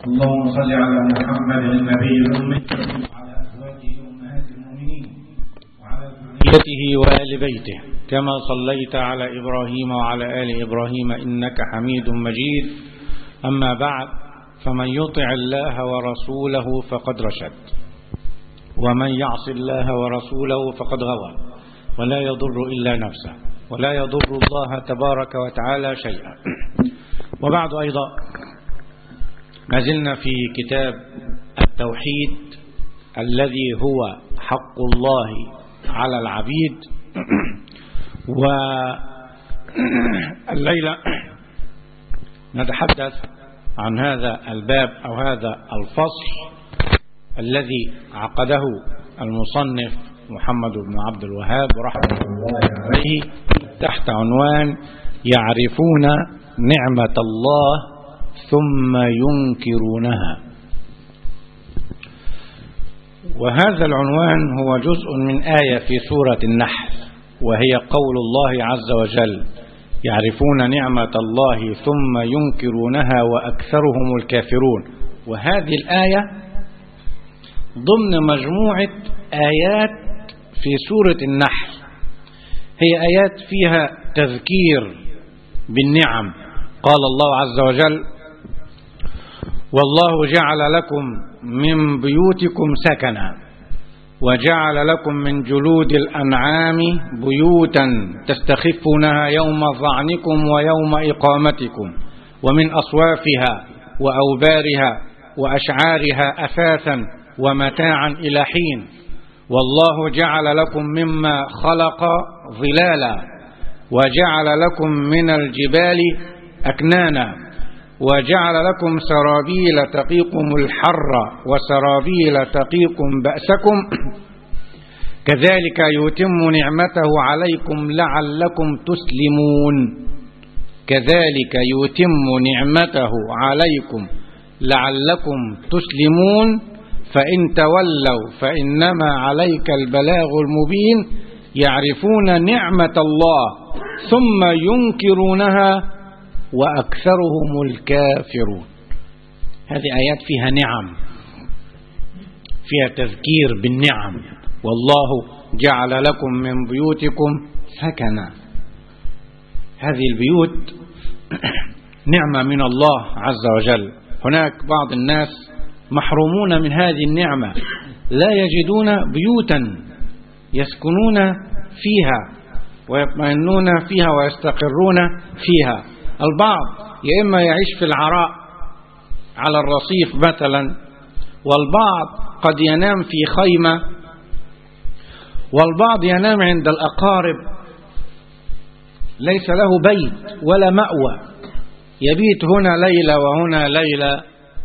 اللهم صل على محمد النبي الأمي وعلى أزواجه أمهات المؤمنين وعلى ذريته وآل بيته كما صليت على إبراهيم وعلى آل إبراهيم إنك حميد مجيد أما بعد فمن يطع الله ورسوله فقد رشد ومن يعص الله ورسوله فقد غوى ولا يضر إلا نفسه ولا يضر الله تبارك وتعالى شيئا وبعد أيضا ما زلنا في كتاب التوحيد الذي هو حق الله على العبيد والليلة نتحدث عن هذا الباب أو هذا الفصل الذي عقده المصنف محمد بن عبد الوهاب رحمه الله عليه تحت عنوان يعرفون نعمة الله ثم ينكرونها وهذا العنوان هو جزء من آية في سورة النحل وهي قول الله عز وجل يعرفون نعمة الله ثم ينكرونها وأكثرهم الكافرون وهذه الآية ضمن مجموعة آيات في سورة النحل هي آيات فيها تذكير بالنعم قال الله عز وجل والله جعل لكم من بيوتكم سكنا وجعل لكم من جلود الأنعام بيوتا تستخفونها يوم ظعنكم ويوم إقامتكم ومن أصوافها وأوبارها وأشعارها أثاثا ومتاعا إلى حين والله جعل لكم مما خلق ظلالا وجعل لكم من الجبال أكنانا وجعل لكم سرابيل تقيكم الحر وسرابيل تقيكم بأسكم كذلك يتم نعمته عليكم لعلكم تسلمون كذلك يتم نعمته عليكم لعلكم تسلمون فإن تولوا فإنما عليك البلاغ المبين يعرفون نعمة الله ثم ينكرونها وأكثرهم الكافرون هذه آيات فيها نعم فيها تذكير بالنعم والله جعل لكم من بيوتكم سكنا هذه البيوت نعمة من الله عز وجل هناك بعض الناس محرومون من هذه النعمة لا يجدون بيوتا يسكنون فيها ويطمئنون فيها ويستقرون فيها البعض يا إما يعيش في العراء على الرصيف مثلا والبعض قد ينام في خيمة والبعض ينام عند الأقارب ليس له بيت ولا مأوى يبيت هنا ليلة وهنا ليلة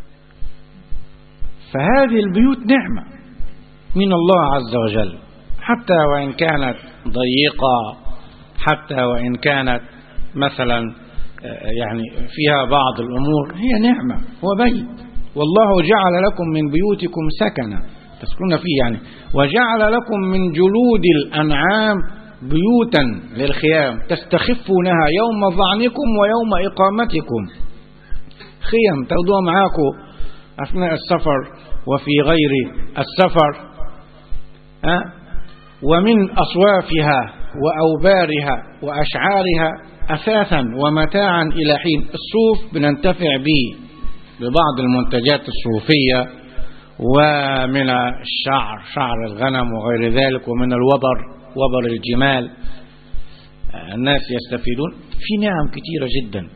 فهذه البيوت نعمة من الله عز وجل حتى وإن كانت ضيقة حتى وإن كانت مثلا يعني فيها بعض الأمور هي نعمة هو بيت والله جعل لكم من بيوتكم سكنا تسكنون فيه يعني وجعل لكم من جلود الأنعام بيوتا للخيام تستخفونها يوم ظعنكم ويوم إقامتكم خيم تاخدوها معاكم أثناء السفر وفي غير السفر أه؟ ومن أصوافها وأوبارها وأشعارها أثاثا ومتاعا إلى حين الصوف بننتفع به ببعض المنتجات الصوفية ومن الشعر شعر الغنم وغير ذلك ومن الوبر وبر الجمال الناس يستفيدون في نعم كثيرة جدا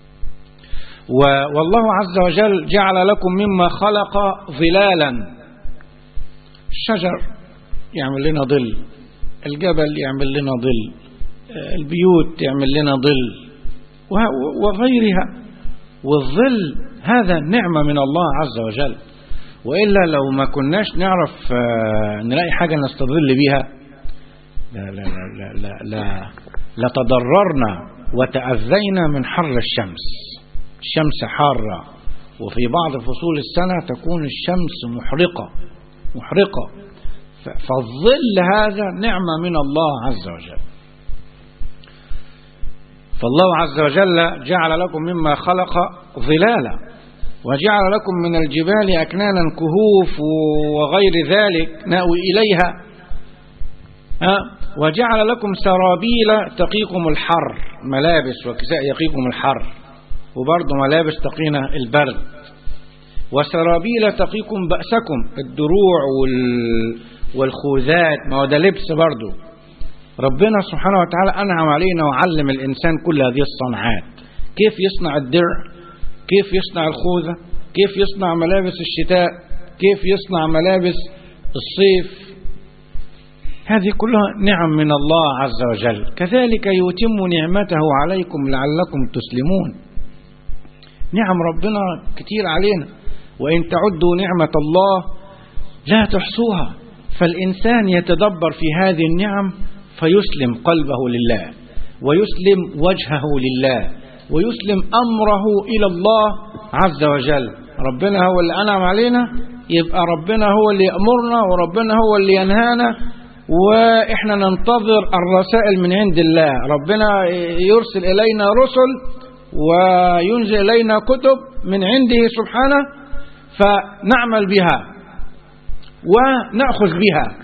والله عز وجل جعل لكم مما خلق ظلالا الشجر يعمل لنا ظل الجبل يعمل لنا ظل البيوت يعمل لنا ظل وغيرها والظل هذا نعمة من الله عز وجل وإلا لو ما كناش نعرف نلاقي حاجة نستظل بها لا لا لا لا لا لتضررنا وتأذينا من حر الشمس الشمس حارة وفي بعض فصول السنة تكون الشمس محرقة محرقة فالظل هذا نعمة من الله عز وجل فالله عز وجل جعل لكم مما خلق ظلالا وجعل لكم من الجبال أكنانا كهوف وغير ذلك نأوي إليها ها وجعل لكم سرابيل تقيكم الحر ملابس وكساء يقيكم الحر وبرضه ملابس تقينا البرد وسرابيل تقيكم بأسكم الدروع وال والخوذات ما هو ده لبس برضه ربنا سبحانه وتعالى أنعم علينا وعلم الإنسان كل هذه الصنعات كيف يصنع الدرع كيف يصنع الخوذة كيف يصنع ملابس الشتاء كيف يصنع ملابس الصيف هذه كلها نعم من الله عز وجل كذلك يتم نعمته عليكم لعلكم تسلمون نعم ربنا كتير علينا وإن تعدوا نعمة الله لا تحصوها فالإنسان يتدبر في هذه النعم فيسلم قلبه لله ويسلم وجهه لله ويسلم أمره إلى الله عز وجل ربنا هو اللي أنعم علينا يبقى ربنا هو اللي يأمرنا وربنا هو اللي ينهانا وإحنا ننتظر الرسائل من عند الله ربنا يرسل إلينا رسل وينزل إلينا كتب من عنده سبحانه فنعمل بها ونأخذ بها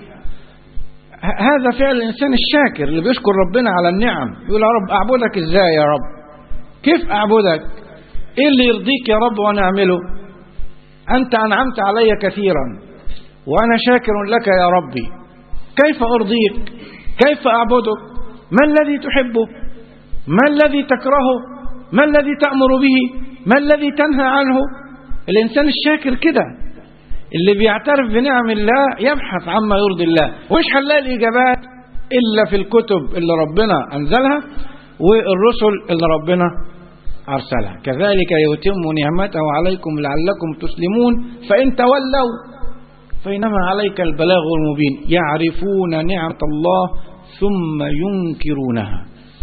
هذا فعل الإنسان الشاكر اللي بيشكر ربنا على النعم يقول يا رب أعبدك إزاي يا رب كيف أعبدك إيه اللي يرضيك يا رب وأنا أعمله أنت أنعمت علي كثيرا وأنا شاكر لك يا ربي كيف أرضيك كيف أعبدك ما الذي تحبه ما الذي تكرهه ما الذي تأمر به ما الذي تنهى عنه الإنسان الشاكر كده اللي بيعترف بنعم الله يبحث عما يرضي الله ومش هنلاقي الإجابات إلا في الكتب اللي ربنا أنزلها والرسل اللي ربنا أرسلها كذلك يتم نعمته عليكم لعلكم تسلمون فإن تولوا فإنما عليك البلاغ المبين يعرفون نعمة الله ثم ينكرونها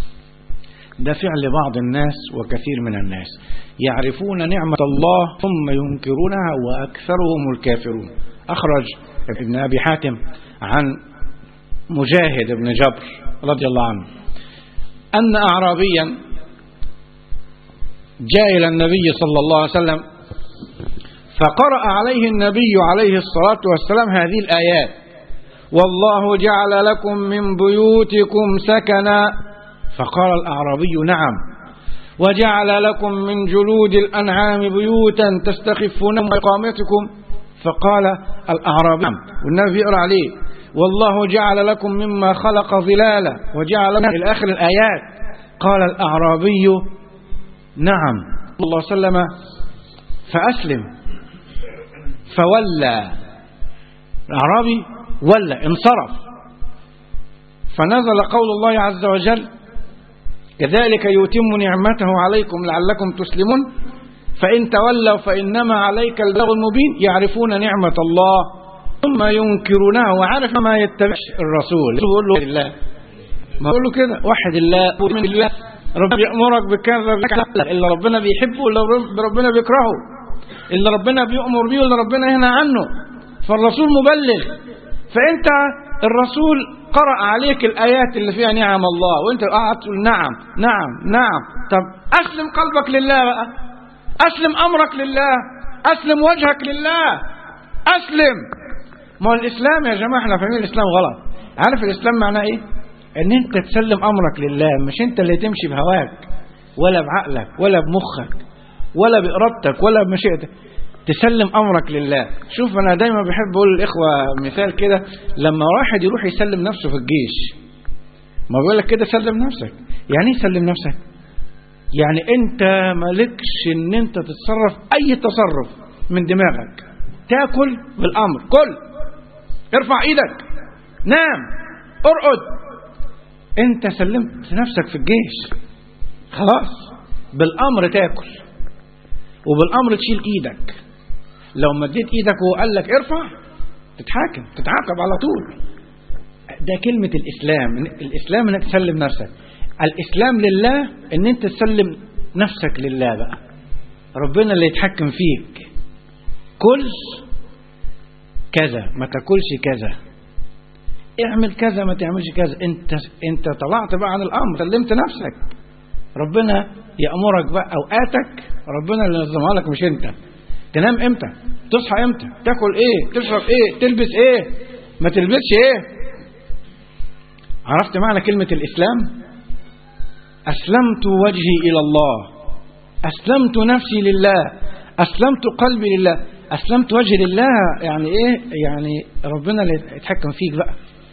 ده فعل بعض الناس وكثير من الناس يعرفون نعمة الله ثم ينكرونها وأكثرهم الكافرون أخرج ابن أبي حاتم عن مجاهد بن جبر رضي الله عنه أن أعرابيا جاء إلى النبي صلى الله عليه وسلم فقرأ عليه النبي عليه الصلاة والسلام هذه الآيات والله جعل لكم من بيوتكم سكنا فقال الأعرابي نعم وجعل لكم من جلود الأنعام بيوتا تستخفون من إقامتكم فقال الأعرابي نعم والنبي يقرأ عليه والله جعل لكم مما خلق ظلالا وجعل لكم إلى آخر الآيات قال الأعرابي نعم الله سلم فأسلم فولى الأعرابي ولى انصرف فنزل قول الله عز وجل كذلك يتم نعمته عليكم لعلكم تسلمون فإن تولوا فإنما عليك البلاغ المبين يعرفون نعمة الله ثم ينكرونها وعارف ما يتبعش الرسول يقول له الله ما يقول له كده وحد الله ومن الله ربنا يأمرك بكذا إلا ربنا بيحبه ولا ربنا بيكرهه إلا ربنا بيأمر بيه ولا ربنا ينهى عنه فالرسول مبلغ فأنت الرسول قرأ عليك الآيات اللي فيها نعم الله وانت قاعد تقول نعم نعم نعم طب أسلم قلبك لله بقى أسلم أمرك لله أسلم وجهك لله أسلم ما هو الإسلام يا جماعة احنا فاهمين الإسلام غلط عارف الإسلام معناه إيه ان انت تسلم امرك لله مش انت اللي تمشي بهواك ولا بعقلك ولا بمخك ولا بإرادتك ولا بمشيئتك تسلم امرك لله شوف انا دايما بحب اقول للاخوه مثال كده لما واحد يروح يسلم نفسه في الجيش ما بيقول لك كده سلم نفسك يعني ايه سلم نفسك يعني انت مالكش ان انت تتصرف اي تصرف من دماغك تاكل بالامر كل ارفع ايدك نام ارقد انت سلمت نفسك في الجيش خلاص بالامر تاكل وبالامر تشيل ايدك لو مديت ايدك وقال لك ارفع تتحاكم تتعاقب على طول ده كلمة الإسلام الإسلام إنك تسلم نفسك الإسلام لله إن أنت تسلم نفسك لله بقى ربنا اللي يتحكم فيك كل كذا ما تاكلش كذا اعمل كذا ما تعملش كذا انت انت طلعت بقى عن الامر سلمت نفسك ربنا يامرك بقى اوقاتك ربنا اللي ينظمها لك مش انت تنام امتى تصحى امتى تاكل ايه تشرب ايه تلبس ايه ما تلبسش ايه عرفت معنى كلمة الإسلام أسلمت وجهي إلى الله أسلمت نفسي لله أسلمت قلبي لله أسلمت وجهي لله يعني إيه يعني ربنا اللي يتحكم فيك بقى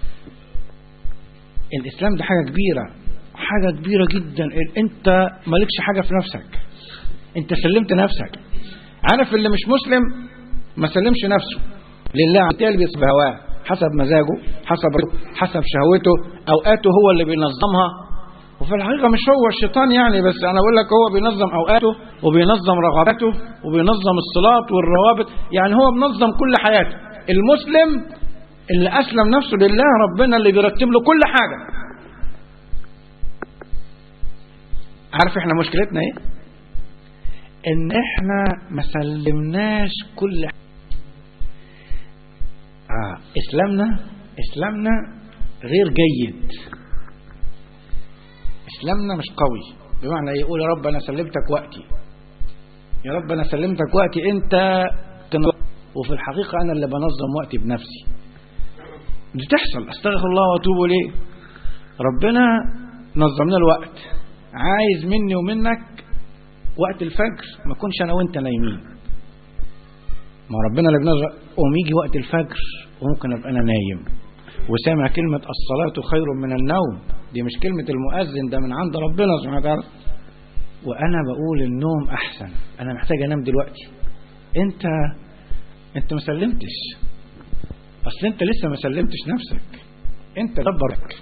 الإسلام ده حاجة كبيرة حاجة كبيرة جدا أنت مالكش حاجة في نفسك أنت سلمت نفسك عارف اللي مش مسلم ما سلمش نفسه لله تلبس بهواه حسب مزاجه حسب حسب شهوته اوقاته هو اللي بينظمها وفي الحقيقه مش هو الشيطان يعني بس انا اقول لك هو بينظم اوقاته وبينظم رغباته وبينظم الصلاه والروابط يعني هو منظم كل حياته المسلم اللي اسلم نفسه لله ربنا اللي بيرتب له كل حاجه عارف احنا مشكلتنا ايه ان احنا ما سلمناش كل حاجة. آه. اسلامنا اسلامنا غير جيد اسلامنا مش قوي بمعنى يقول يا رب انا سلمتك وقتي يا رب انا سلمتك وقتي انت تن... وفي الحقيقه انا اللي بنظم وقتي بنفسي دي تحصل استغفر الله واتوب اليه ربنا نظمنا الوقت عايز مني ومنك وقت الفجر ما كنش انا وانت نايمين ما ربنا اللي بنظر قوم يجي وقت الفجر وممكن ابقى انا نايم وسامع كلمة الصلاة خير من النوم دي مش كلمة المؤذن ده من عند ربنا سبحانه وتعالى وأنا بقول النوم أحسن أنا محتاج أنام دلوقتي أنت أنت ما سلمتش أصل أنت لسه ما سلمتش نفسك أنت دبرك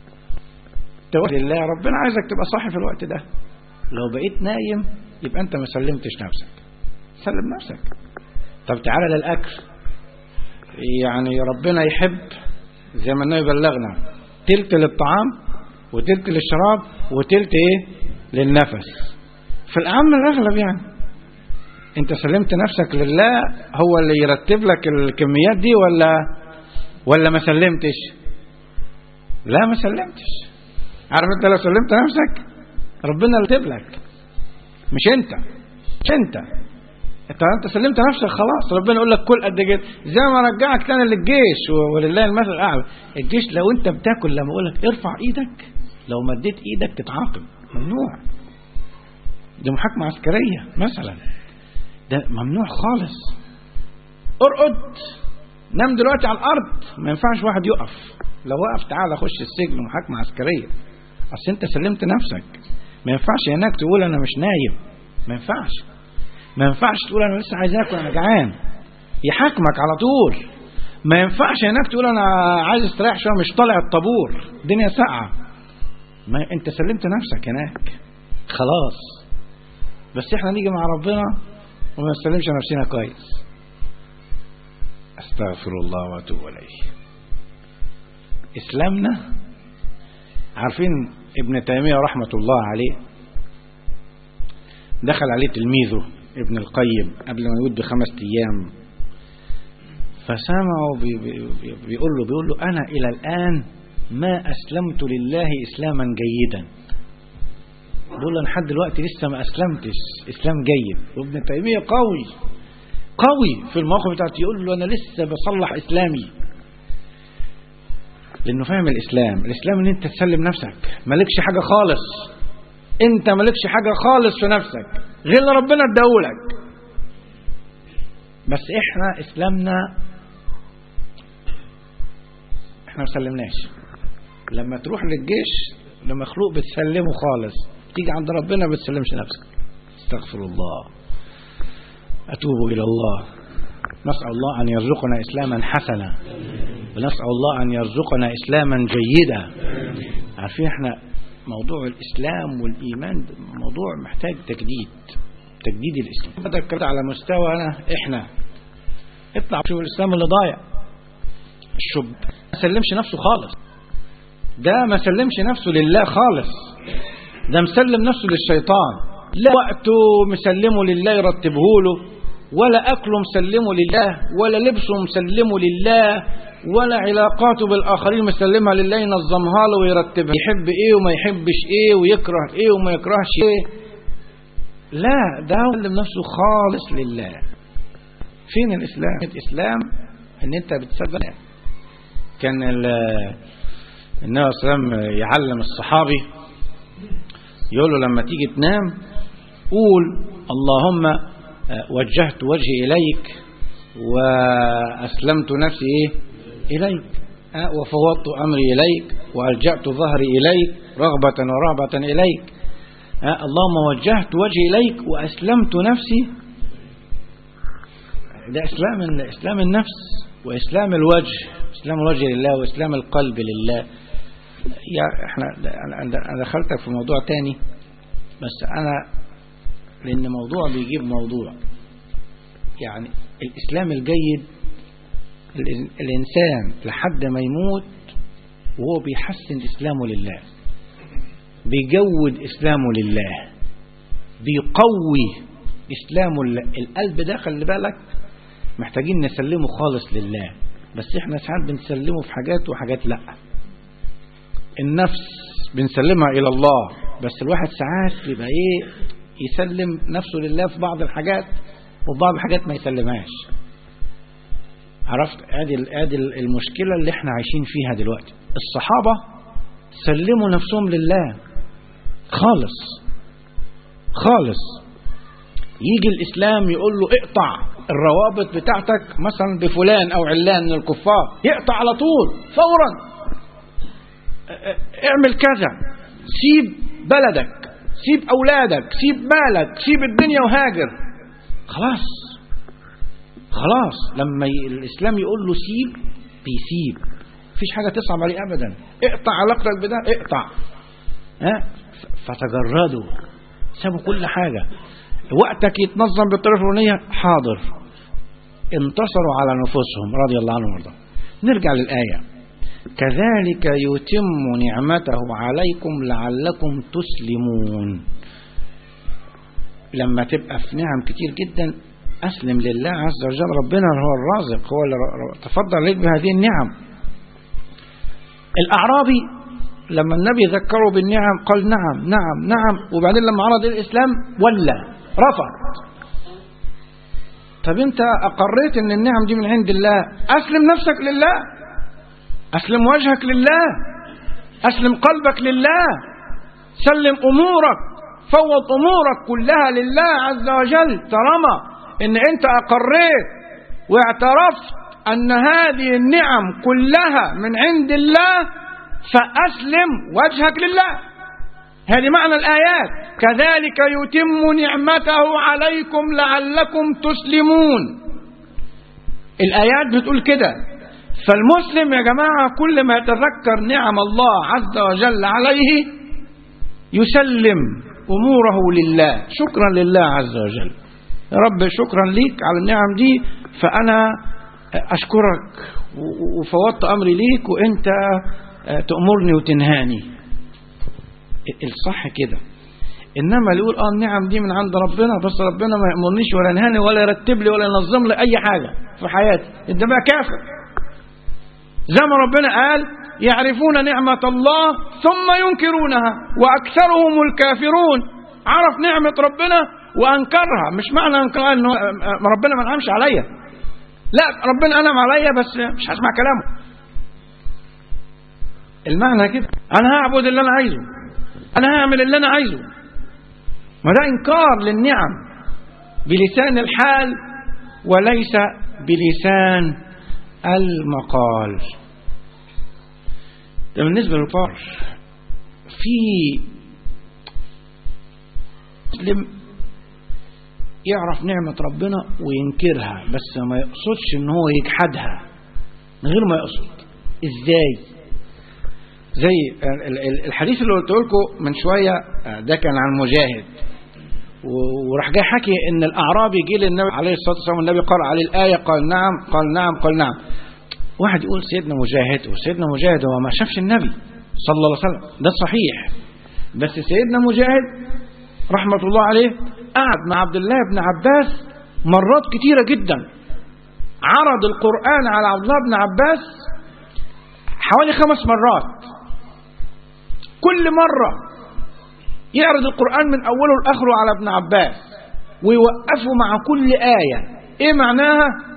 توكل لله ربنا عايزك تبقى صاحي في الوقت ده لو بقيت نايم يبقى أنت ما سلمتش نفسك سلم نفسك طب تعالى للأكل يعني ربنا يحب زي ما النبي بلغنا تلت للطعام وتلت للشراب وتلت ايه للنفس في الأعم الأغلب يعني انت سلمت نفسك لله هو اللي يرتب لك الكميات دي ولا ولا ما سلمتش لا ما سلمتش عارف انت لو سلمت نفسك ربنا يرتب لك مش انت مش انت انت انت سلمت نفسك خلاص ربنا يقول لك كل قد كده زي ما رجعك تاني للجيش ولله المثل الاعلى الجيش لو انت بتاكل لما اقول لك ارفع ايدك لو مديت ايدك تتعاقب ممنوع دي محاكمه عسكريه مثلا ده ممنوع خالص ارقد نام دلوقتي على الارض ما ينفعش واحد يقف لو وقف تعالى خش السجن محاكمه عسكريه اصل انت سلمت نفسك ما ينفعش هناك تقول انا مش نايم ما ينفعش ما ينفعش تقول انا لسه عايز اكل انا جعان يحاكمك على طول ما ينفعش هناك تقول انا عايز استريح شويه مش طالع الطابور الدنيا ساقعه ما انت سلمت نفسك هناك خلاص بس احنا نيجي مع ربنا وما نسلمش نفسنا كويس استغفر الله واتوب اليه اسلامنا عارفين ابن تيميه رحمه الله عليه دخل عليه تلميذه ابن القيم قبل ما يموت بخمس ايام فسمعه بي بي بيقول له بيقول له انا الى الان ما اسلمت لله اسلاما جيدا بيقول له انا لحد دلوقتي لسه ما اسلمتش اسلام جيد وابن تيميه قوي قوي في المواقف بتاعته يقول له انا لسه بصلح اسلامي لانه فاهم الاسلام الاسلام ان انت تسلم نفسك مالكش حاجه خالص انت مالكش حاجه خالص في نفسك غير اللي ربنا اداهولك بس احنا اسلامنا احنا ما سلمناش لما تروح للجيش لمخلوق بتسلمه خالص تيجي عند ربنا ما بتسلمش نفسك استغفر الله اتوب الى الله نسال الله ان يرزقنا اسلاما حسنا ونسال الله ان يرزقنا اسلاما جيدا عارفين احنا موضوع الإسلام والإيمان موضوع محتاج تجديد تجديد الإسلام هذا كده على مستوى أنا إحنا اطلع شوف الإسلام اللي ضايع الشب ما سلمش نفسه خالص ده ما سلمش نفسه لله خالص ده مسلم نفسه للشيطان لا وقته مسلمه لله يرتبه له ولا أكله مسلمه لله ولا لبسه مسلمه لله ولا علاقاته بالآخرين مسلمها لله ينظمها له ويرتبها يحب إيه وما يحبش إيه ويكره إيه وما يكرهش إيه لا ده هو مسلم نفسه خالص لله فين الإسلام الإسلام ان انت بتصدق كان النبي صلى الله عليه وسلم يعلم الصحابي يقول له لما تيجي تنام قول اللهم وجهت وجهي إليك وأسلمت نفسي إيه؟ إليك وفوضت أمري إليك وألجأت ظهري إليك رغبة ورهبة إليك اللهم وجهت وجهي إليك وأسلمت نفسي ده إسلام إسلام النفس وإسلام الوجه إسلام الوجه لله وإسلام القلب لله يا احنا انا دخلتك في موضوع تاني بس انا لان موضوع بيجيب موضوع يعني الاسلام الجيد الانسان لحد ما يموت وهو بيحسن اسلامه لله بيجود اسلامه لله بيقوي اسلامه لله القلب ده خلي بالك محتاجين نسلمه خالص لله بس احنا ساعات بنسلمه في حاجات وحاجات لا النفس بنسلمها إلى الله بس الواحد ساعات بيبقى إيه يسلم نفسه لله في بعض الحاجات وفي بعض الحاجات ما يسلمهاش عرفت ادي ادي المشكله اللي احنا عايشين فيها دلوقتي الصحابه سلموا نفسهم لله خالص خالص يجي الاسلام يقول له اقطع الروابط بتاعتك مثلا بفلان او علان من الكفار يقطع على طول فورا اعمل كذا سيب بلدك سيب أولادك سيب مالك سيب الدنيا وهاجر خلاص خلاص لما الإسلام يقول له سيب بيسيب مفيش حاجة تصعب عليه أبدا اقطع علاقتك بده اقطع ها فتجردوا سابوا كل حاجة وقتك يتنظم بالطريقة الفلانية حاضر انتصروا على نفوسهم رضي الله عنهم وارضاهم نرجع للآية كذلك يتم نعمته عليكم لعلكم تسلمون لما تبقى في نعم كتير جدا أسلم لله عز وجل ربنا هو الرازق هو اللي تفضل عليك بهذه النعم الأعرابي لما النبي ذكره بالنعم قال نعم نعم نعم وبعدين لما عرض الإسلام ولا رفض طب انت أقريت ان النعم دي من عند الله أسلم نفسك لله أسلم وجهك لله أسلم قلبك لله سلم أمورك فوض أمورك كلها لله عز وجل طالما إن أنت أقريت واعترفت أن هذه النعم كلها من عند الله فأسلم وجهك لله هذه معنى الآيات كذلك يتم نعمته عليكم لعلكم تسلمون الآيات بتقول كده فالمسلم يا جماعة كل ما يتذكر نعم الله عز وجل عليه يسلم أموره لله شكرا لله عز وجل يا رب شكرا ليك على النعم دي فأنا أشكرك وفوضت أمري ليك وأنت تأمرني وتنهاني الصح كده إنما اللي يقول آه النعم دي من عند ربنا بس ربنا ما يأمرنيش ولا ينهاني ولا يرتب لي ولا ينظم لي أي حاجة في حياتي أنت بقى كافر زي ما ربنا قال يعرفون نعمة الله ثم ينكرونها وأكثرهم الكافرون عرف نعمة ربنا وأنكرها مش معنى أنكرها أنه ربنا ما أنعمش عليا لا ربنا أنعم عليا بس مش هسمع كلامه المعنى كده أنا هعبد اللي أنا عايزه أنا هعمل اللي أنا عايزه ما ده إنكار للنعم بلسان الحال وليس بلسان المقال ده بالنسبة للفار في مسلم يعرف نعمة ربنا وينكرها بس ما يقصدش ان هو يجحدها من غير ما يقصد ازاي زي الحديث اللي قلت لكم من شوية ده كان عن مجاهد وراح جاي حكي ان الاعرابي جه للنبي عليه الصلاه والسلام النبي قرأ عليه الايه قال نعم قال نعم قال نعم واحد يقول سيدنا مجاهد وسيدنا مجاهد هو ما شافش النبي صلى الله عليه وسلم ده صحيح بس سيدنا مجاهد رحمة الله عليه قعد مع عبد الله بن عباس مرات كتيرة جدا عرض القرآن على عبد الله بن عباس حوالي خمس مرات كل مرة يعرض القرآن من أوله لآخره على ابن عباس ويوقفه مع كل آية إيه معناها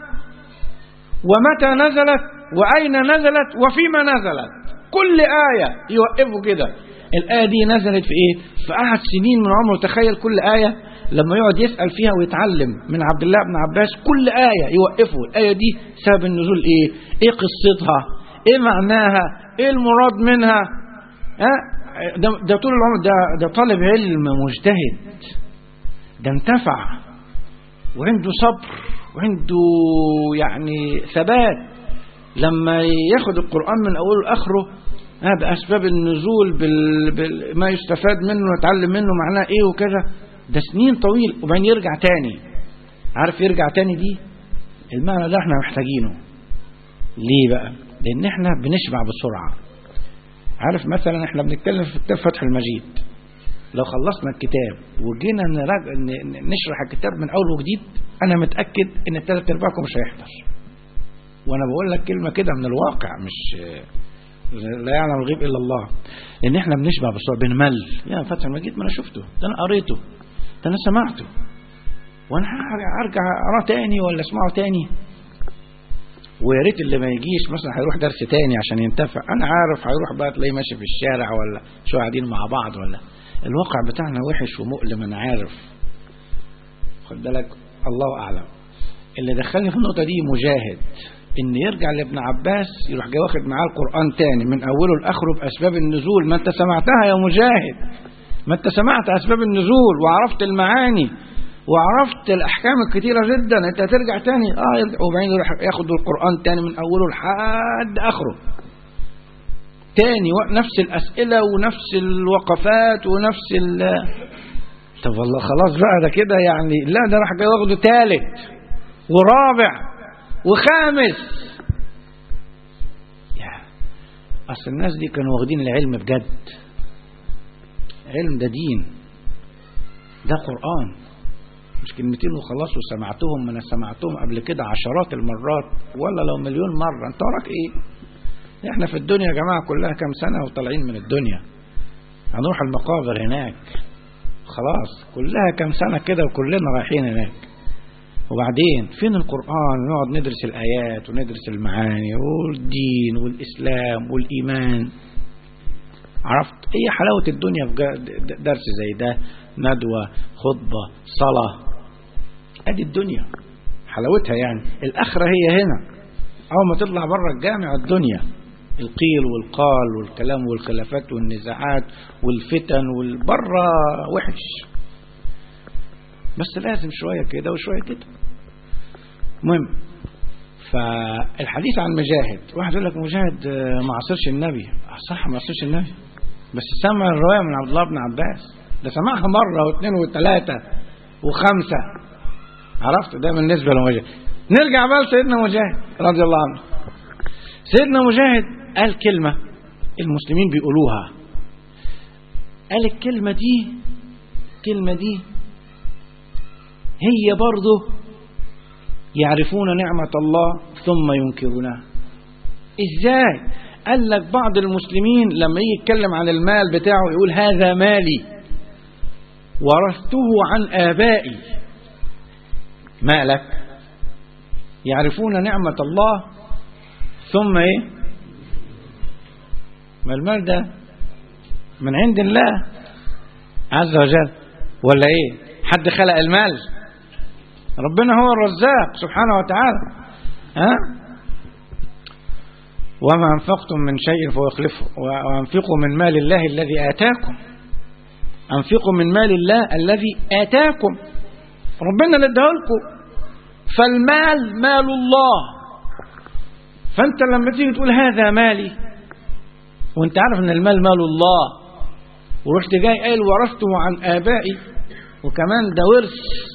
ومتى نزلت وأين نزلت وفيما نزلت كل آية يوقفوا كده الآية دي نزلت في إيه فقعد سنين من عمره تخيل كل آية لما يقعد يسأل فيها ويتعلم من عبد الله بن عباس كل آية يوقفه الآية دي سبب النزول إيه إيه قصتها إيه معناها إيه المراد منها ها ده, ده طول العمر ده, ده طالب علم مجتهد ده انتفع وعنده صبر وعنده يعني ثبات لما ياخد القرآن من أوله لآخره ها بأسباب النزول بال... بال... ما يستفاد منه ويتعلم منه معناه إيه وكذا ده سنين طويل وبعدين يرجع تاني عارف يرجع تاني دي المعنى ده احنا محتاجينه ليه بقى لأن احنا بنشبع بسرعة عارف مثلا احنا بنتكلم في كتاب فتح المجيد لو خلصنا الكتاب وجينا نراجع نشرح الكتاب من اول وجديد انا متاكد ان الثلاث ارباعكم مش هيحضر وانا بقول لك كلمه كده من الواقع مش لا يعلم الغيب الا الله لان احنا بنشبع بسرعه بنمل يا فتح المجيد ما انا شفته ده انا قريته ده انا سمعته وانا ارجع اقراه تاني ولا اسمعه تاني ويا ريت اللي ما يجيش مثلا هيروح درس تاني عشان ينتفع انا عارف هيروح بقى تلاقيه ماشي في الشارع ولا شو قاعدين مع بعض ولا الواقع بتاعنا وحش ومؤلم انا عارف خد بالك الله اعلم اللي دخلني في النقطه دي مجاهد ان يرجع لابن عباس يروح جاي واخد معاه القران تاني من اوله لاخره باسباب النزول ما انت سمعتها يا مجاهد ما انت سمعت اسباب النزول وعرفت المعاني وعرفت الاحكام الكتيره جدا انت هترجع تاني اه يرجع وبعدين يروح ياخد القران تاني من اوله لحد اخره تاني نفس الاسئله ونفس الوقفات ونفس ال طب والله خلاص بقى ده كده يعني لا ده راح جاي واخده تالت ورابع وخامس يا اصل الناس دي كانوا واخدين العلم بجد علم ده دين ده قرآن مش كلمتين وخلاص وسمعتهم ما انا سمعتهم قبل كده عشرات المرات ولا لو مليون مرة انت وراك ايه احنا في الدنيا يا جماعة كلها كام سنة وطالعين من الدنيا هنروح المقابر هناك خلاص كلها كام سنة كده وكلنا رايحين هناك وبعدين فين القرآن نقعد ندرس الآيات وندرس المعاني والدين والإسلام والإيمان عرفت ايه حلاوة الدنيا في درس زي ده ندوة خطبة صلاة ادي الدنيا حلاوتها يعني الاخرة هي هنا اول ما تطلع بره الجامع الدنيا القيل والقال والكلام والخلافات والنزاعات والفتن والبره وحش بس لازم شوية كده وشوية كده المهم فالحديث عن مجاهد واحد يقول لك مجاهد ما عصرش النبي صح ما عصرش النبي بس سمع الرواية من عبد الله بن عباس ده سمعها مرة واثنين وثلاثة وخمسة عرفت ده بالنسبة لمجاهد نرجع بقى لسيدنا مجاهد رضي الله عنه سيدنا مجاهد قال كلمة المسلمين بيقولوها قال الكلمة دي الكلمة دي هي برضه يعرفون نعمة الله ثم ينكرونها ازاي قال لك بعض المسلمين لما يجي يتكلم عن المال بتاعه يقول هذا مالي ورثته عن آبائي مالك يعرفون نعمة الله ثم ايه ما المال ده من عند الله عز وجل ولا ايه حد خلق المال ربنا هو الرزاق سبحانه وتعالى ها وما أنفقتم من شيء فهو يخلفه وأنفقوا من مال الله الذي آتاكم أنفقوا من مال الله الذي آتاكم ربنا اللي اداهولكم فالمال مال الله فأنت لما تيجي تقول هذا مالي وأنت عارف أن المال مال الله ورحت جاي قايل ورثته عن آبائي وكمان ده ورث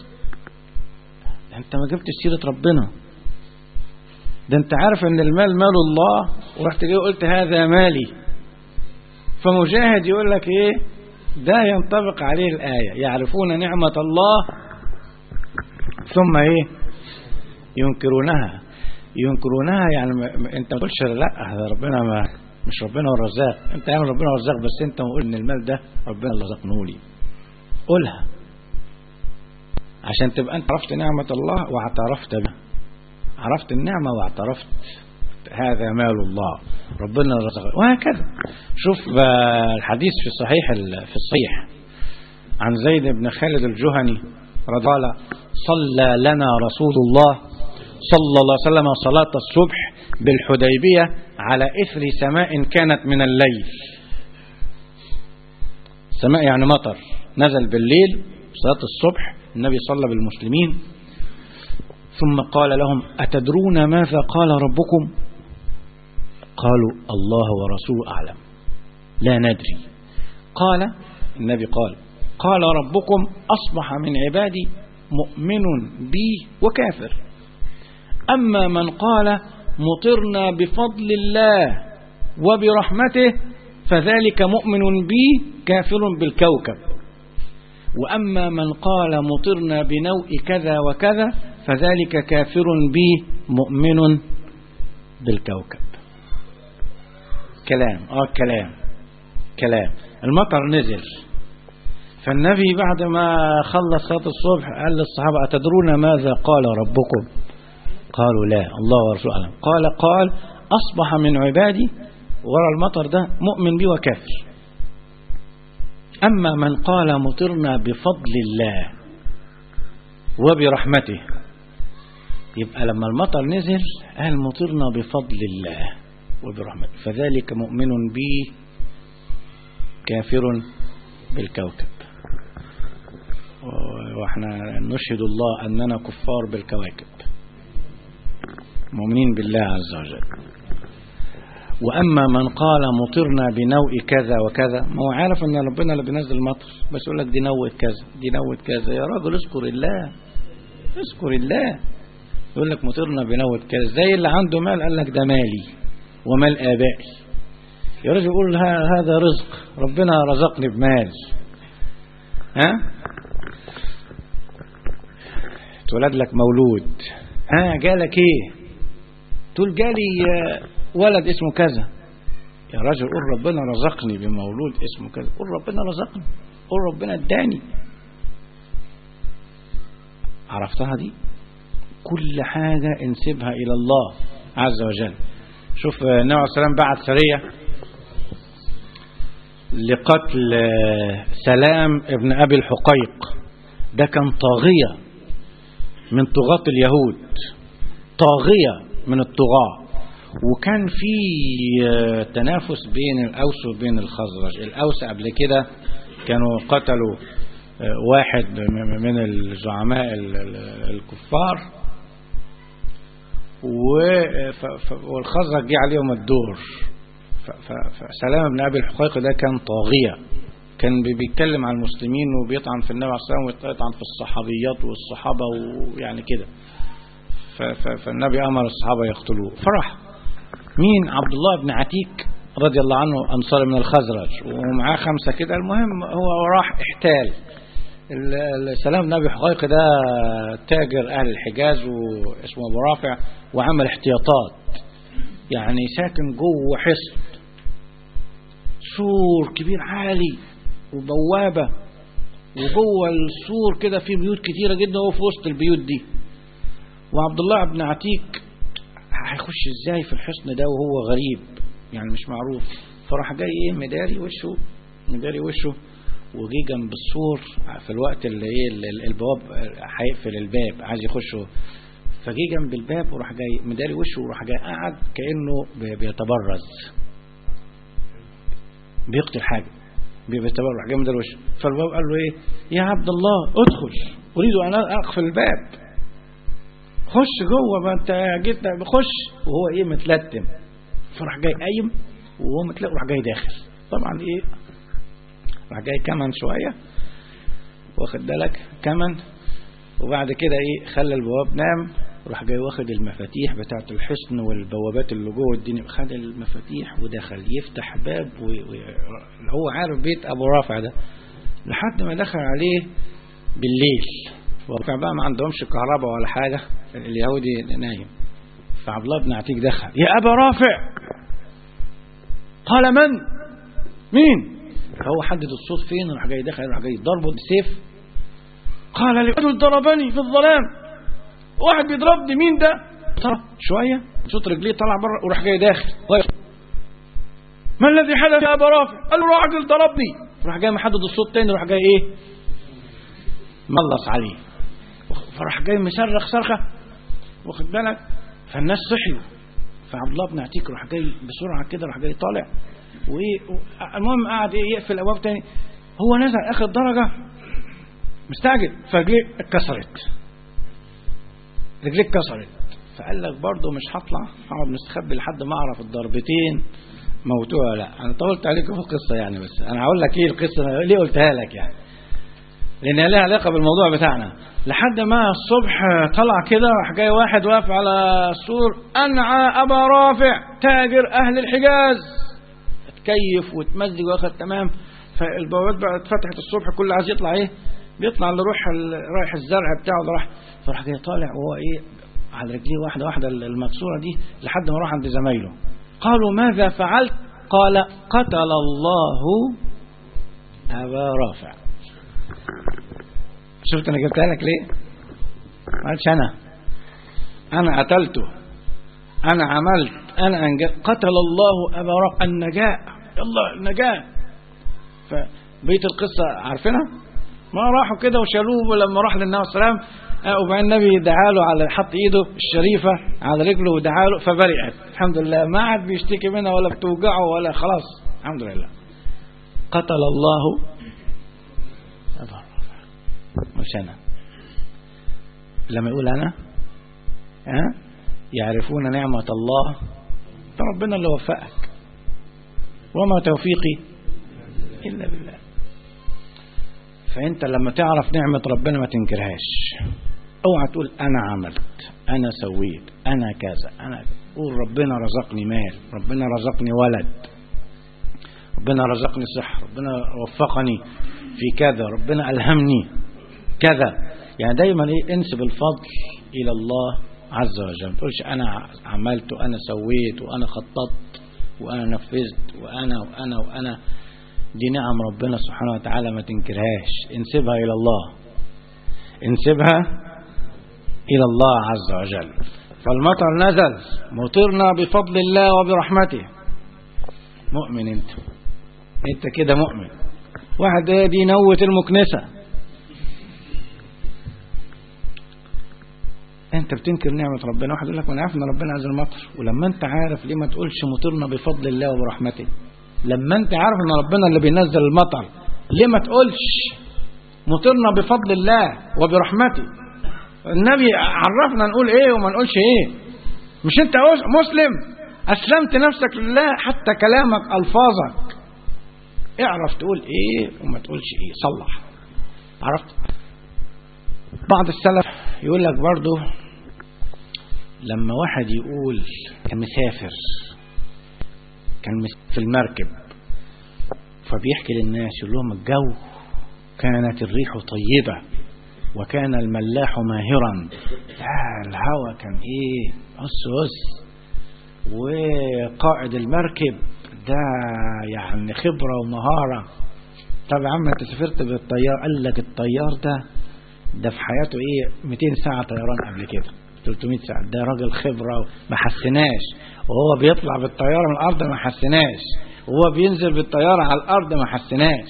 أنت ما جبتش سيرة ربنا ده انت عارف ان المال مال الله ورحت جاي قلت هذا مالي فمجاهد يقول لك ايه ده ينطبق عليه الآية يعرفون نعمة الله ثم ايه ينكرونها ينكرونها يعني انت ما تقولش لا هذا ربنا ما مش ربنا هو الرزاق انت يا ربنا هو الرزاق بس انت ما ان المال ده ربنا اللي رزقنه لي قولها عشان تبقى انت عرفت نعمة الله واعترفت بها عرفت النعمة واعترفت هذا مال الله ربنا رزقك وهكذا شوف الحديث في الصحيح في الصحيح عن زيد بن خالد الجهني رضي الله صلى لنا رسول الله صلى الله عليه وسلم صلاة الصبح بالحديبية على إثر سماء كانت من الليل سماء يعني مطر نزل بالليل صلاة الصبح النبي صلى بالمسلمين ثم قال لهم أتدرون ماذا قال ربكم قالوا الله ورسوله أعلم لا ندري قال النبي قال قال ربكم أصبح من عبادي مؤمن بي وكافر أما من قال مطرنا بفضل الله وبرحمته فذلك مؤمن بي كافر بالكوكب وأما من قال مطرنا بنوء كذا وكذا فذلك كافر بي مؤمن بالكوكب كلام اه كلام كلام المطر نزل فالنبي بعد ما خلص صلاة الصبح قال للصحابة أتدرون ماذا قال ربكم قالوا لا الله ورسوله أعلم قال قال أصبح من عبادي ورا المطر ده مؤمن بي وكافر أما من قال مطرنا بفضل الله وبرحمته يبقى لما المطر نزل قال مطرنا بفضل الله وبرحمته فذلك مؤمن بي كافر بالكوكب واحنا نشهد الله أننا كفار بالكواكب مؤمنين بالله عز وجل وأما من قال مطرنا بنوء كذا وكذا ما هو عارف أن ربنا اللي بينزل المطر بس يقول لك دي نوة كذا دي نوة كذا يا راجل اذكر الله اذكر الله يقول لك مطرنا بنوة كذا زي اللي عنده مال قال لك ده مالي ومال آبائي يا راجل يقول هذا رزق ربنا رزقني بمال ها تولد لك مولود ها جالك ايه تقول جالي ولد اسمه كذا يا راجل قول ربنا رزقني بمولود اسمه كذا قول ربنا رزقني قول ربنا اداني عرفتها دي كل حاجة انسبها إلى الله عز وجل شوف النبي عليه السلام بعت سرية لقتل سلام ابن أبي الحقيق ده كان طاغية من طغاة اليهود طاغية من الطغاة وكان في تنافس بين الأوس وبين الخزرج الأوس قبل كده كانوا قتلوا واحد من الزعماء الكفار والخزرج جه عليهم الدور فسلام بن أبي الحقيق ده كان طاغية كان بيتكلم عن المسلمين وبيطعن في النبي عليه الصلاة والسلام ويطعن في الصحابيات والصحابة ويعني كده فالنبي أمر الصحابة يقتلوه فرح مين عبد الله بن عتيك رضي الله عنه أنصار من الخزرج ومعاه خمسة كده المهم هو راح احتال سلام بن أبي حقيق ده تاجر أهل الحجاز واسمه أبو رافع وعمل احتياطات يعني ساكن جوه حصن سور كبير عالي وبوابة وجوه السور كده في بيوت كتيرة جدا وهو في وسط البيوت دي وعبد الله بن عتيك هيخش ازاي في الحصن ده وهو غريب يعني مش معروف فراح جاي ايه مداري وشه مداري وشه وجي جنب السور في الوقت اللي ايه البواب هيقفل الباب عايز يخشه فجي جنب الباب وراح جاي مداري وشه وراح جاي قعد كانه بيتبرز بيقتل حاجه بيتبرز راح جاي مداري وشه فالباب قال له ايه يا عبد الله ادخل اريد ان اقفل الباب خش جوه ما انت جيت خش وهو ايه متلتم فراح جاي قايم وهو متلتم راح جاي داخل طبعا ايه راح جاي كمان شويه واخد بالك كمان وبعد كده ايه خلى البواب نام وراح جاي واخد المفاتيح بتاعه الحصن والبوابات اللي جوه الدنيا خد المفاتيح ودخل يفتح باب وهو عارف بيت ابو رافع ده لحد ما دخل عليه بالليل وكان بقى ما عندهمش كهرباء ولا حاجة اليهودي نايم فعبد الله بن عتيق دخل يا أبا رافع قال من مين فهو حدد الصوت فين راح جاي دخل راح جاي ضربه بالسيف قال لي رجل ضربني في الظلام واحد بيضربني مين ده طلع شويه صوت رجليه طلع بره وراح جاي داخل واقف ما الذي حدث يا ابا رافع؟ قال له راجل ضربني راح جاي محدد الصوت تاني راح جاي ايه؟ ملص عليه فراح جاي مصرخ صرخه واخد بالك فالناس صحيوا فعبد الله بن عتيك راح جاي بسرعه كده راح جاي طالع وايه المهم قعد ايه يقفل الابواب تاني هو نزل اخر درجه مستعجل فرجليه اتكسرت رجليه اتكسرت فقال لك برضه مش هطلع اقعد مستخبي لحد ما اعرف الضربتين موتوها ولا لا انا طولت عليكم في القصه يعني بس انا هقول لك ايه القصه ليه قلتها لك يعني لان لها علاقه بالموضوع بتاعنا لحد ما الصبح طلع كده راح جاي واحد واقف على السور انعى ابا رافع تاجر اهل الحجاز اتكيف وتمزج واخد تمام فالبوابات بقى اتفتحت الصبح كل عايز يطلع ايه بيطلع اللي روح رايح الزرع بتاعه ده راح فراح جاي طالع وهو ايه على رجليه واحده واحده المكسوره دي لحد ما راح عند زمايله قالوا ماذا فعلت قال قتل الله ابا رافع شفت انا جبتها لك ليه ما قالش انا انا قتلته انا عملت انا أنجز قتل الله ابا رافع النجاة يلا النجاة فبيت القصة عارفينها ما راحوا كده وشالوه ولما راح للنبي صلى الله عليه وسلم وبعدين النبي دعا له على حط ايده الشريفة على رجله ودعا له فبرئت الحمد لله ما عاد بيشتكي منها ولا بتوجعه ولا خلاص الحمد لله قتل الله ابا رافع مش انا لما يقول انا ها يعرفون نعمة الله فربنا اللي وفقك وما توفيقي إلا بالله فأنت لما تعرف نعمة ربنا ما تنكرهاش اوعى تقول أنا عملت أنا سويت أنا كذا أنا قول ربنا رزقني مال ربنا رزقني ولد ربنا رزقني صحة ربنا وفقني في كذا ربنا ألهمني كذا يعني دايما ايه انسب الفضل إلى الله عز وجل ما تقولش أنا عملت وأنا سويت وأنا خططت وأنا نفذت وأنا وأنا وأنا دي نعم ربنا سبحانه وتعالى ما تنكرهاش انسبها إلى الله انسبها إلى الله عز وجل فالمطر نزل مطرنا بفضل الله وبرحمته مؤمن انت انت كده مؤمن واحد دي نوة المكنسة انت بتنكر نعمة ربنا واحد يقول لك انا عارف ان ربنا عايز المطر ولما انت عارف ليه ما تقولش مطرنا بفضل الله وبرحمته لما انت عارف ان ربنا اللي بينزل المطر ليه ما تقولش مطرنا بفضل الله وبرحمته النبي عرفنا نقول ايه وما نقولش ايه مش انت مسلم اسلمت نفسك لله حتى كلامك الفاظك اعرف تقول ايه وما تقولش ايه صلح عرفت بعض السلف يقول لك برضه لما واحد يقول كان مسافر كان في المركب فبيحكي للناس يقول لهم الجو كانت الريح طيبة وكان الملاح ماهرا الهواء كان ايه قص قص وقائد المركب ده يعني خبرة ومهارة طب يا عم انت سافرت بالطيار قال لك الطيار ده ده في حياته ايه 200 ساعة طيران قبل كده 300 ساعة ده راجل خبرة ما حسناش وهو بيطلع بالطيارة من الأرض ما حسناش وهو بينزل بالطيارة على الأرض ما حسناش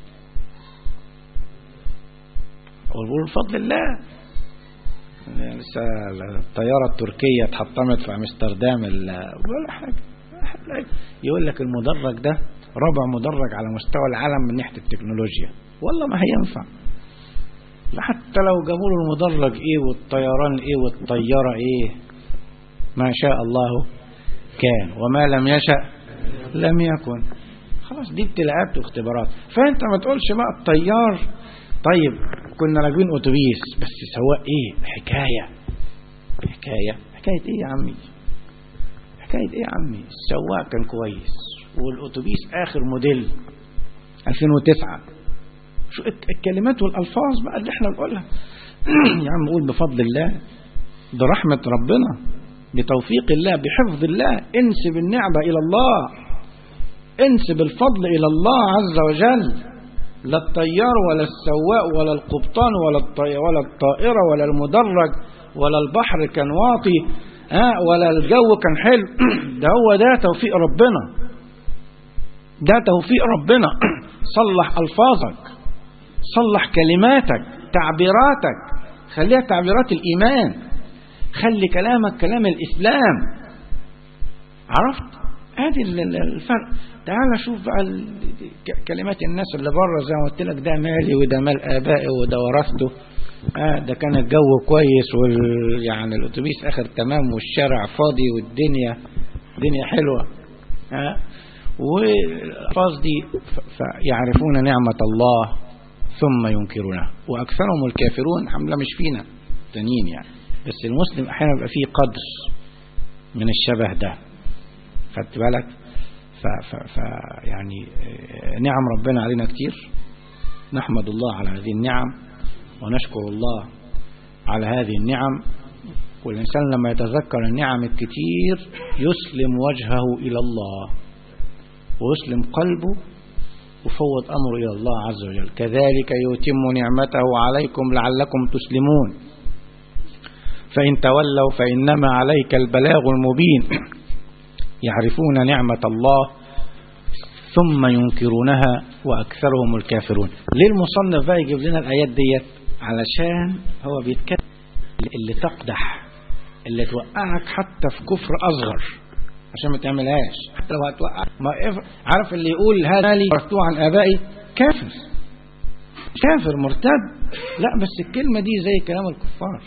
وبقول بفضل الله لسه الطيارة التركية اتحطمت في امستردام ولا حاجة يقول لك المدرج ده رابع مدرج على مستوى العالم من ناحية التكنولوجيا والله ما هينفع حتى لو جابوا له المدرج ايه والطيران ايه والطيارة ايه ما شاء الله كان وما لم يشأ لم يكن خلاص دي ابتلاءات واختبارات فانت ما تقولش بقى الطيار طيب كنا راكبين اتوبيس بس سواق ايه حكايه حكايه حكايه ايه يا عمي حكايه ايه يا عمي السواق كان كويس والاتوبيس اخر موديل 2009 شو الكلمات والالفاظ بقى اللي احنا بنقولها يا عم قول بفضل الله برحمه ربنا بتوفيق الله بحفظ الله انسب النعمه الى الله انسب الفضل الى الله عز وجل لا الطيار ولا السواق ولا القبطان ولا ولا الطائرة ولا المدرج ولا البحر كان واطي ها ولا الجو كان حلو ده هو ده توفيق ربنا ده توفيق ربنا صلح ألفاظك صلح كلماتك تعبيراتك خليها تعبيرات الإيمان خلي كلامك كلام الإسلام عرفت هذه الفرق تعال شوف بقى كلمات الناس اللي بره زي ما قلت لك ده مالي وده مال آبائي وده ورثته آه ده كان الجو كويس وال يعني الاتوبيس اخر تمام والشارع فاضي والدنيا الدنيا حلوه آه والألفاظ دي يعرفون نعمة الله ثم ينكرونها وأكثرهم الكافرون حملة مش فينا تانيين يعني بس المسلم أحيانا يبقى فيه قدر من الشبه ده خدت بالك ف, ف, ف يعني نعم ربنا علينا كتير نحمد الله على هذه النعم ونشكر الله على هذه النعم والإنسان لما يتذكر النعم الكتير يسلم وجهه إلى الله ويسلم قلبه وفوض أمره إلى الله عز وجل كذلك يتم نعمته عليكم لعلكم تسلمون فإن تولوا فإنما عليك البلاغ المبين يعرفون نعمة الله ثم ينكرونها وأكثرهم الكافرون ليه المصنف بقى يجيب لنا الآيات ديت علشان هو بيتكلم اللي تقدح اللي توقعك حتى في كفر أصغر عشان ما تعملهاش حتى لو هتوقع ما عارف اللي يقول هذا لي ورثته عن ابائي كافر كافر مرتد لا بس الكلمه دي زي كلام الكفار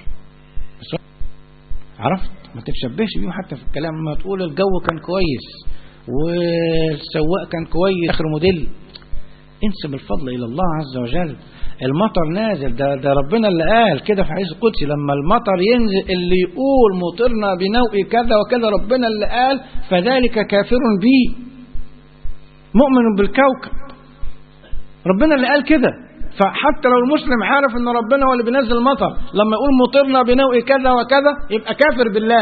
عرفت ما تتشبهش بيهم حتى في الكلام ما تقول الجو كان كويس والسواق كان كويس اخر موديل انسب الفضل الى الله عز وجل المطر نازل ده, ده ربنا اللي قال كده في حديث القدسي لما المطر ينزل اللي يقول مطرنا بنوء كذا وكذا ربنا اللي قال فذلك كافر بي مؤمن بالكوكب ربنا اللي قال كده فحتى لو المسلم عارف ان ربنا هو اللي بينزل المطر لما يقول مطرنا بنوء كذا وكذا يبقى كافر بالله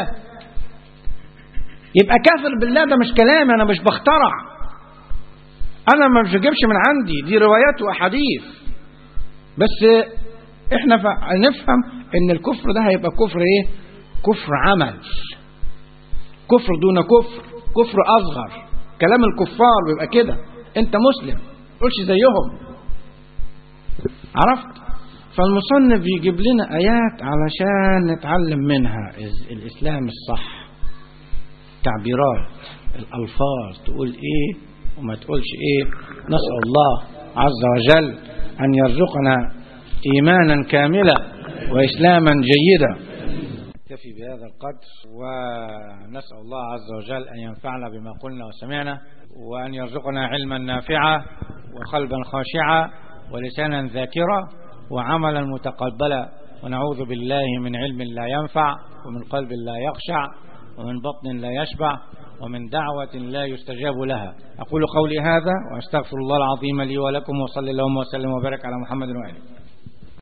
يبقى كافر بالله ده مش كلام انا مش بخترع انا ما بجيبش من عندي دي روايات واحاديث بس احنا نفهم ان الكفر ده هيبقى كفر ايه كفر عمل كفر دون كفر كفر اصغر كلام الكفار بيبقى كده انت مسلم قولش زيهم عرفت فالمصنف يجيب لنا ايات علشان نتعلم منها الاسلام الصح تعبيرات الالفاظ تقول ايه وما تقولش ايه نسال الله عز وجل أن يرزقنا إيمانا كاملا وإسلاما جيدا نكتفي بهذا القدر ونسأل الله عز وجل أن ينفعنا بما قلنا وسمعنا وأن يرزقنا علما نافعا وقلبا خاشعا ولسانا ذاكرا وعملا متقبلا ونعوذ بالله من علم لا ينفع ومن قلب لا يخشع ومن بطن لا يشبع ومن دعوة لا يستجاب لها أقول قولي هذا وأستغفر الله العظيم لي ولكم وصلى اللهم وسلم وبارك على محمد وآله